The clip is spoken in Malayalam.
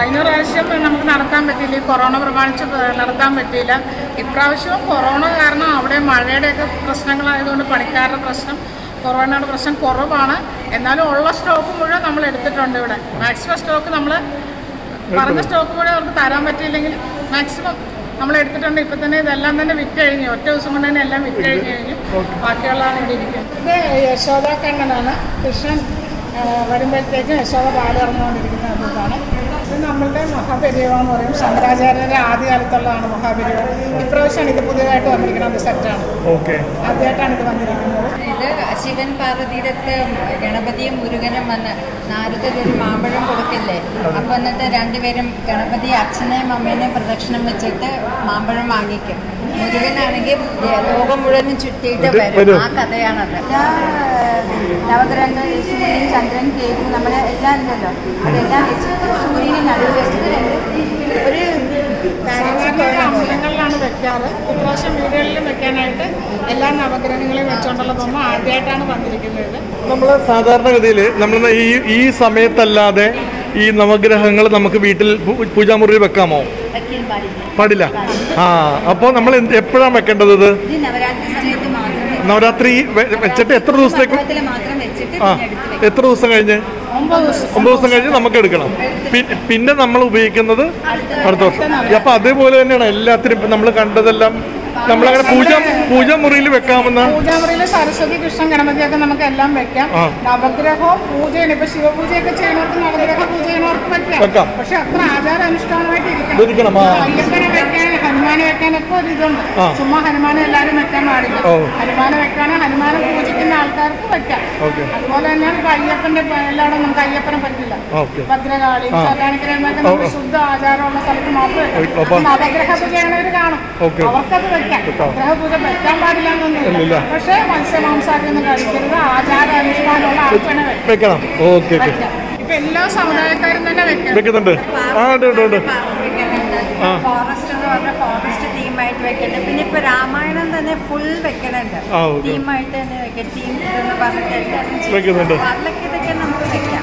കഴിഞ്ഞ പ്രാവശ്യം നമുക്ക് നടത്താൻ പറ്റിയില്ല ഈ കൊറോണ പ്രമാണിച്ച് നടത്താൻ പറ്റിയില്ല ഇപ്രാവശ്യവും കൊറോണ കാരണം അവിടെ മഴയുടെയൊക്കെ പ്രശ്നങ്ങളായതുകൊണ്ട് പണിക്കാരുടെ പ്രശ്നം കൊറോണയുടെ പ്രശ്നം കുറവാണ് എന്നാലും ഉള്ള സ്റ്റോക്ക് മുഴുവൻ നമ്മൾ എടുത്തിട്ടുണ്ട് ഇവിടെ മാക്സിമം സ്റ്റോക്ക് നമ്മൾ പറഞ്ഞ സ്റ്റോക്ക് മുഴുവൻ അവർക്ക് തരാൻ പറ്റിയില്ലെങ്കിൽ മാക്സിമം നമ്മൾ എടുത്തിട്ടുണ്ട് ഇപ്പം തന്നെ ഇതെല്ലാം തന്നെ വിറ്റ് കഴിഞ്ഞു ഒറ്റ ദിവസം കൊണ്ട് തന്നെ എല്ലാം വിറ്റ് കഴിഞ്ഞ് കഴിഞ്ഞു ബാക്കിയുള്ളതാണ് ഇവിടെ ഇരിക്കുന്നത് ഇത് യശോദ കണ്ണനാണ് കൃഷ്ണൻ ആ, വരുമ്പോഴത്തേക്കും യശോദ പാല് ഇറങ്ങുകൊണ്ടിരിക്കുന്ന ഇതാണ് ഇത് നമ്മളുടെ മഹാപരിയോഗം എന്ന് പറയും ശങ്കരാചാര്യരുടെ ആദ്യകാലത്തുള്ളതാണ് മഹാപരിയോഗം ഇപ്രാവശ്യമാണ് ഇത് പുതിയതായിട്ട് വന്നിരിക്കുന്നത് സെറ്റാണ് ഓക്കെ ആദ്യമായിട്ടാണ് ഇത് വന്നിരിക്കുന്നത് ഇത് ശിവൻ പാർവതിയുടെ അടുത്ത് ഗണപതിയും മുരുകനും വന്ന് നാരദർ ഒരു മാമ്പഴം കൊടുക്കില്ലേ അപ്പൊ എന്നിട്ട് രണ്ടുപേരും ഗണപതി അച്ഛനെയും അമ്മേനെയും പ്രദക്ഷിണം വെച്ചിട്ട് മാമ്പഴം വാങ്ങിക്കും മുരുകനാണെങ്കിൽ ലോകം മുഴുവനും ചുറ്റിയിട്ട് വരും വരും. ആ കഥയാണത് നവഗ്രഹങ്ങൾ സൂര്യൻ ചന്ദ്രൻ കേതു നമ്മുടെ എല്ലാം ഉണ്ടല്ലോ അതെല്ലാം വെച്ചിട്ട് സൂര്യനെ നടുവ് വെച്ചിട്ട് രണ്ട് ഒരു സാധാരണ അമ്പലങ്ങളിലാണ് വെക്കാറ് ഇപ്രാവശ്യം വീടുകളിലും വെക്കാനായിട്ട് എല്ലാ നവഗ്രഹങ്ങളെയും വെച്ചുകൊണ്ടുള്ളതൊന്നും ആദ്യമായിട്ടാണ് വന്നിരിക്കുന്നത് നമ്മൾ സാധാരണഗതിയിൽ നമ്മൾ ഈ ഈ സമയത്തല്ലാതെ ഈ നവഗ്രഹങ്ങൾ നമുക്ക് വീട്ടിൽ പൂ- പൂജാമുറിയിൽ വെക്കാമോ വയ്ക്കാൻ പാടില്ല പാടില്ല ആ അപ്പോൾ നമ്മൾ എപ്പോഴാണ് വെക്കേണ്ടത് ഇത് ഇത് നവരാത്രി സമയത്ത് മാത്രമേ നവരാത്രി വെ- വെച്ചിട്ട് എത്ര ദിവസത്തേക്ക് സംഭവത്തിൽ മാത്രം വെച്ചിട്ട് ആ പിന്നെ എടുത്ത് വെക്കും എത്ര ദിവസം കഴിഞ്ഞ് ഒമ്പത് ദിവസം ഒമ്പത് ദിവസം കഴിഞ്ഞ് നമുക്ക് എടുക്കണം പി- പിന്നെ നമ്മൾ ഉപയോഗിക്കുന്നത് അടുത്ത വർഷം അപ്പൊ അതേപോലെ തന്നെയാണ് എല്ലാത്തിനും ഇപ്പൊ നമ്മൾ കണ്ടതെല്ലാം നമ്മളങ്ങനെ പൂജ പൂജാമുറിയിൽ വെക്കാമെന്ന പൂജാമുറിയിൽ സരസ്വതി കൃഷ്ണൻ ഗണപതിയൊക്കെ നമുക്ക് എല്ലാം വെക്കാം ആ. നവഗ്രഹവും പൂജയാണ് ഇപ്പൊ ശിവപൂജയൊക്കെ ചെയ്യുന്നവർക്ക് നവഗ്രഹ പൂജ ചെയ്യുന്നവർക്ക് വെക്കാം. വെക്കാം പക്ഷെ അത്ര ആചാര അനുഷ്ഠാനമായിട്ട് ഇരിക്കണം, ആ. അയ്യപ്പനെ വെക്കാൻ ഹനുമാനെ വെക്കാനൊക്കെ ഒരു ഇതുണ്ട് ആ. ചുമ്മാ ഹനുമാനെ എല്ലാവരും വെക്കാൻ പാടില്ല ഓ. ഹനുമാനെ വെക്കാനും ഹനുമാനെ പൂജിക്കുന്ന ആൾക്കാർക്ക് വെക്കാം ഓക്കെ അതുപോലെ തന്നെയാണ് ഇപ്പൊ അയ്യപ്പന്റെ പ- എല്ലായിടും നമുക്ക് അയ്യപ്പനെ പറ്റില്ല ഓക്കെ ഭദ്രകാളി ആ. ശതാനിക്കരമൊക്കെ ഓ, നമുക്ക് ഓ. ശുദ്ധ ആചാരമുള്ള സ്ഥലത്ത് മാത്രമേ ഓ, വെക്കാം. അപ്പൊ- നവഗ്രഹ പൂജ ചെയ്യണവര് കാണും ഓക്കെ. അവർക്കത് വെക്കാം വെക്കാം. ഗ്രഹ പൂജ വെക്കാൻ പാടില്ല ഇല്ലില്ല. എന്നൊന്നുമില്ല പക്ഷേ മത്സ്യമാംസാദിയൊന്നും കഴിക്കരുത് ആചാര അനുഷ്ഠാനമുള്ള ആൾക്കാരെ വെക്കാം വെക്കണം ഓക്കെ ഓക്കെ വെക്കാം. ഇപ്പൊ എല്ലാ സമുദായക്കാരും തന്നെ വെക്കാം വെക്കുന്നുണ്ട് ആ ഉണ്ട് ഉണ്ട് ഉണ്ട് ആ. ഫോറസ്റ്റ് എന്ന് പറഞ്ഞ ഫോറസ്റ്റ് തീമായിട്ട് വെക്കുന്നുണ്ട് പിന്നെ ഇപ്പൊ രാമായണം തന്നെ ഫുൾ വെക്കണുണ്ട് ആ, ഓക്കെ. തീമായിട്ട് തന്നെ വെക്കാം തീം ഇതെന്ന് പറഞ്ഞിട്ട് എല്ലാവരും ചെയ്യും. വെക്കുന്നുണ്ട്. അപ്പൊ അതിലൊക്കെ ഇതൊക്കെ നമുക്ക് വെക്കാം